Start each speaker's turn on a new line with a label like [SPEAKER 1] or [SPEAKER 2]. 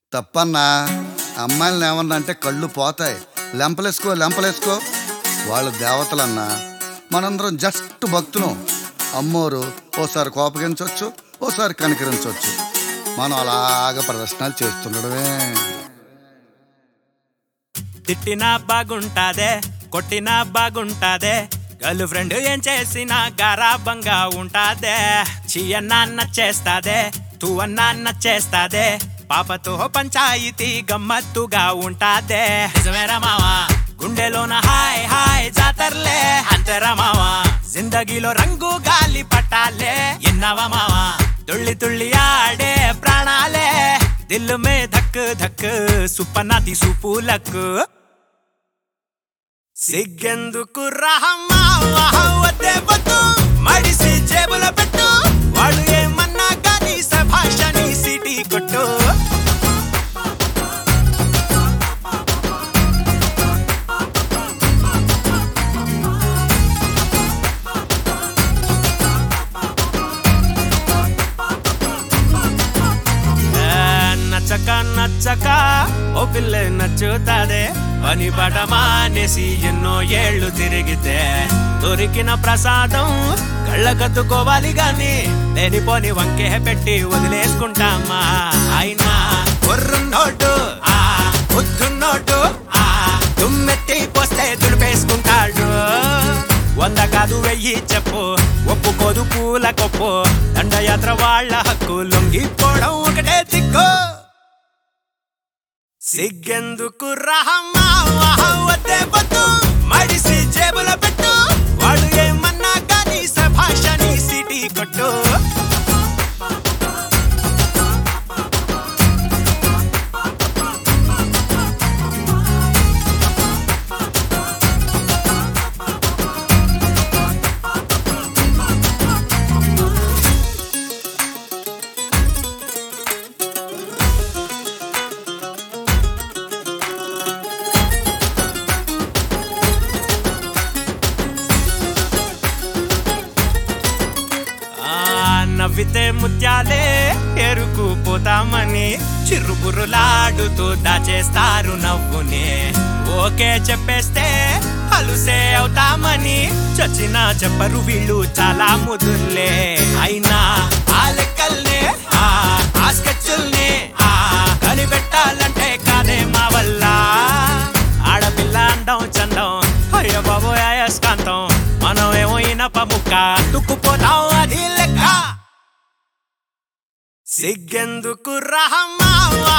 [SPEAKER 1] తప్పన్నా అమ్మాయిలను ఏమన్నా అంటే కళ్ళు పోతాయి లెంపలేసుకో లెంపలేసుకో వాళ్ళు దేవతలన్నా మనందరం జస్ట్ భక్తులం అమ్మోరు ఓసారి కోపగించవచ్చు ఓసారి కనికరించవచ్చు మనం అలాగ ప్రదర్శనలు చేస్తుండడమే
[SPEAKER 2] తిట్టినా బాగుంటాదే కొట్టినా బాగుంటాదే గర్ల్ ఫ్రెండ్ ఏం చేసినా గారాబంగా ఉంటాదే చీయన్నా నచ్చేస్తాదే తూ అన్నా నచ్చేస్తాదే పాపతో పంచాయితీ గమ్మత్తుగా ఉంటాదే నిజమేరా మావా గుండెలోన హాయ్ హాయ్ జాతర్లే అంతరా మావా జిందగీలో రంగు గాలి పట్టాలే ఎన్నవా మావా తుళ్ళి తుళ్ళి ఆడే ప్రాణాలే దిల్ మే ధక్ ధక్ సుప్పనాతి సూపులకు సిగ్గెందుకు రహమ్మా వద్దే వద్దు మడిసి జేబుల పెట్టు వాళ్ళు ఏమన్నా కానీ సభాషని సిటీ కొట్టు ఏ, నచ్చక నచ్చక ఓ పిల్ల నచ్చుతాదే అని బట మానేసి ఎన్నో ఏళ్ళు తిరిగితే దొరికిన ప్రసాదం కళ్ళకత్తుకోవాలి గాని లేనిపోని వంకే పెట్టి వదిలేసుకుంటామా అయినా కొర్రున్నోటు ఆ ముద్దున్నోటు ఆ దుమ్మెత్తి పోస్తే దులిపేసుకుంటాడు వంద కాదు వెయ్యి చెప్పు ఒప్పుకోదు పూల కొప్పు దండయాత్ర వాళ్ళ హక్కు లొంగిపోవడం ఒకటే దిక్కు సిగ్గెందుకు రహమ్మా వద్దే వద్దు మడిసి జేబుల పెట్టు వాళ్ళు ఏమన్నా కానీ సభాషని సిటీ కొట్టు ఆ నవ్వితే ముత్యాలే ఎరుకుపోతామని చిరుబురులాడుతూ దాచేస్తారు నవ్వుని ఓకే చెప్పేస్తే అలుసే అవుతామని చచ్చినా చెప్పరు వీళ్ళు చాలా ముదుర్లే అయినా ఆ లెక్కల్నే ఆ ఆ స్కెచ్చుల్ని ఆ కనిపెట్టాలంటే కాదే మా వల్ల ఆడపిల్ల అండం చందం అయ్య బాబు అయస్కాంతం మనం ఏమో ఇనప ముక్క తుక్కుపోతాం అది లెక్క సిగ్గెందుకు రహమ్మా